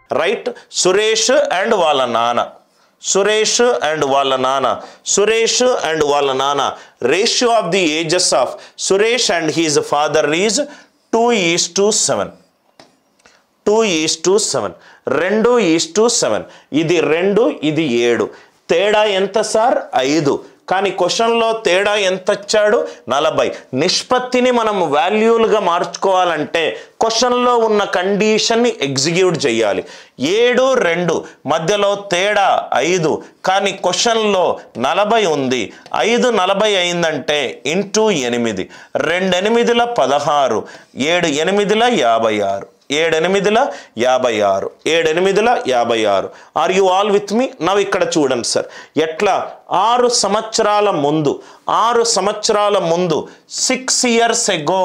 right Suresh and వాళ్ళ నాన్న Suresh and వాళ్ళ నాన్న సురేష్ అండ్ వాళ్ళ నాన్న ratio of the ages of Suresh and his father is two is to seven two is to seven రెండు ఈజ్ టు సెవెన్ ఇది రెండు ఇది ఏడు తేడా ఎంత సార్ ఐదు కానీ క్వశ్చన్లో తేడా ఎంత వచ్చాడు నలభై నిష్పత్తిని మనం వాల్యూలుగా మార్చుకోవాలంటే క్వశ్చన్లో ఉన్న కండిషన్ని ఎగ్జిక్యూట్ చేయాలి ఏడు రెండు మధ్యలో తేడా ఐదు కానీ క్వశ్చన్లో నలభై ఉంది ఐదు నలభై అయిందంటే ఇంటూ ఎనిమిది రెండు ఎనిమిదిల పదహారు ఏడు ఎనిమిదిల యాభై ఆరు ఏడెనిమిదిల యాభై ఆరు ఏడెనిమిదిల యాభై ఆరు are you all with me నవ్వు ఇక్కడ చూడండి సార్ ఎట్లా ఆరు సంవత్సరాల ముందు ఆరు సంవత్సరాల ముందు సిక్స్ ఇయర్స్ ఎగో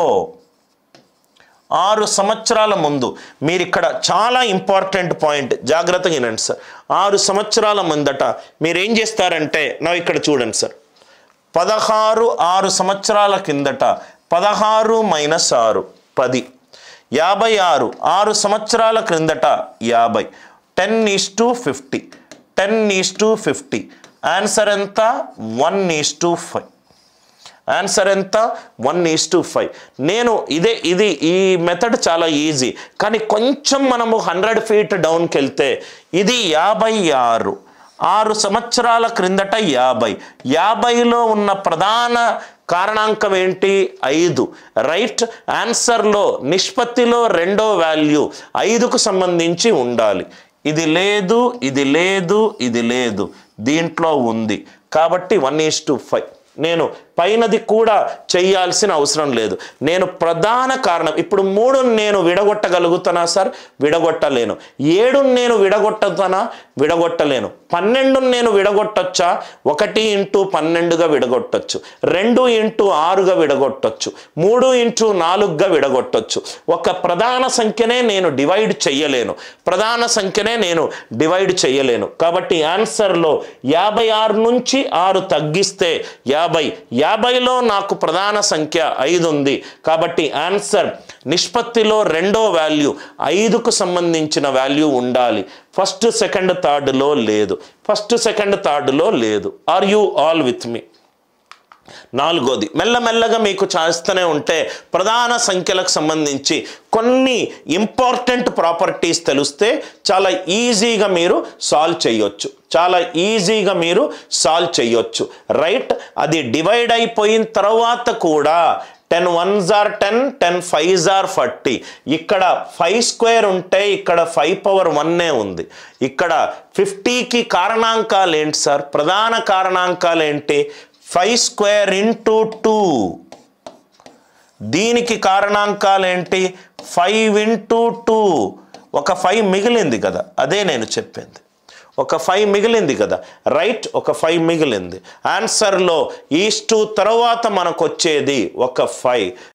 ఆరు సంవత్సరాల ముందు మీరు ఇక్కడ చాలా ఇంపార్టెంట్ పాయింట్ జాగ్రత్తగా వినండి సార్ ఆరు సంవత్సరాల ముందట మీరు ఏం చేస్తారంటే నా ఇక్కడ చూడండి సార్ పదహారు ఆరు సంవత్సరాల కిందట పదహారు మైనస్ ఆరు పది యాభై ఆరు ఆరు సంవత్సరాల క్రిందట యాభై ten is to fifty ten is to fifty answer ఎంత one is to five answer ఎంత వన్ ఈస్ టు ఫైవ్ నేను ఇదే ఇది ఈ మెథడ్ చాలా ఈజీ కానీ కొంచెం మనము హండ్రెడ్ ఫీట్ డౌన్కి వెళ్తే ఇది యాభై ఆరు ఆరు సంవత్సరాల క్రిందట యాభై యాభైలో ఉన్న ప్రధాన కారణాంకం ఏంటి ఐదు రైట్ ఆన్సర్లో నిష్పత్తిలో రెండో వాల్యూ ఐదుకు సంబంధించి ఉండాలి ఇది లేదు ఇది లేదు ఇది లేదు దీంట్లో ఉంది కాబట్టి వన్ ఈస్ టు ఫైవ్ నేను పైనది కూడా చేయాల్సిన అవసరం లేదు నేను ప్రధాన కారణం ఇప్పుడు మూడు నేను విడగొట్టగలుగుతానా సార్ విడగొట్టలేను ఏడు నేను విడగొట్టతానా విడగొట్టలేను పన్నెండు నేను విడగొట్టొచ్చా ఒకటి ఇంటూ పన్నెండుగా విడగొట్టొచ్చు రెండు ఇంటూ ఆరుగా విడగొట్టొచ్చు మూడు ఇంటూ నాలుగుగా విడగొట్టొచ్చు ఒక ప్రధాన సంఖ్యనే నేను డివైడ్ చెయ్యలేను ప్రధాన సంఖ్యనే నేను డివైడ్ చెయ్యలేను కాబట్టి ఆన్సర్లో యాభై ఆరు నుంచి ఆరు తగ్గిస్తే యాభై యాభైలో నాకు ప్రధాన సంఖ్య ఐదు ఉంది కాబట్టి ఆన్సర్ నిష్పత్తిలో రెండో వాల్యూ ఐదుకు సంబంధించిన వాల్యూ ఉండాలి ఫస్ట్ సెకండ్ థర్డ్లో లేదు ఫస్ట్ సెకండ్ థర్డ్లో లేదు are you all with me నాలుగోది మెల్లమెల్లగా మీకు చేస్తూనే ఉంటే ప్రధాన సంఖ్యలకు సంబంధించి కొన్ని ఇంపార్టెంట్ ప్రాపర్టీస్ తెలిస్తే చాలా ఈజీగా మీరు సాల్వ్ చేయొచ్చు చాలా ఈజీగా మీరు సాల్వ్ చేయొచ్చు రైట్ అది డివైడ్ అయిపోయిన తర్వాత కూడా ten ones or ten ten fives or forty ఇక్కడ ఫైవ్ స్క్వేర్ ఉంటే ఇక్కడ ఫైవ్ పవర్ వన్నే ఉంది ఇక్కడ ఫిఫ్టీకి కారణాంకాలు ఏంటి సార్ ప్రధాన కారణాంకాలు ఏంటి ఫైవ్ స్క్వేర్ ఇంటూ టూ దీనికి కారణాంకాలు ఏంటి ఫైవ్ ఇంటూ టూ ఒక ఫైవ్ మిగిలింది కదా అదే నేను చెప్పింది ఒక ఫైవ్ మిగిలింది కదా రైట్ ఒక ఫైవ్ మిగిలింది ఆన్సర్లో ఈస్ టూ తర్వాత మనకు వచ్చేది ఒక ఫైవ్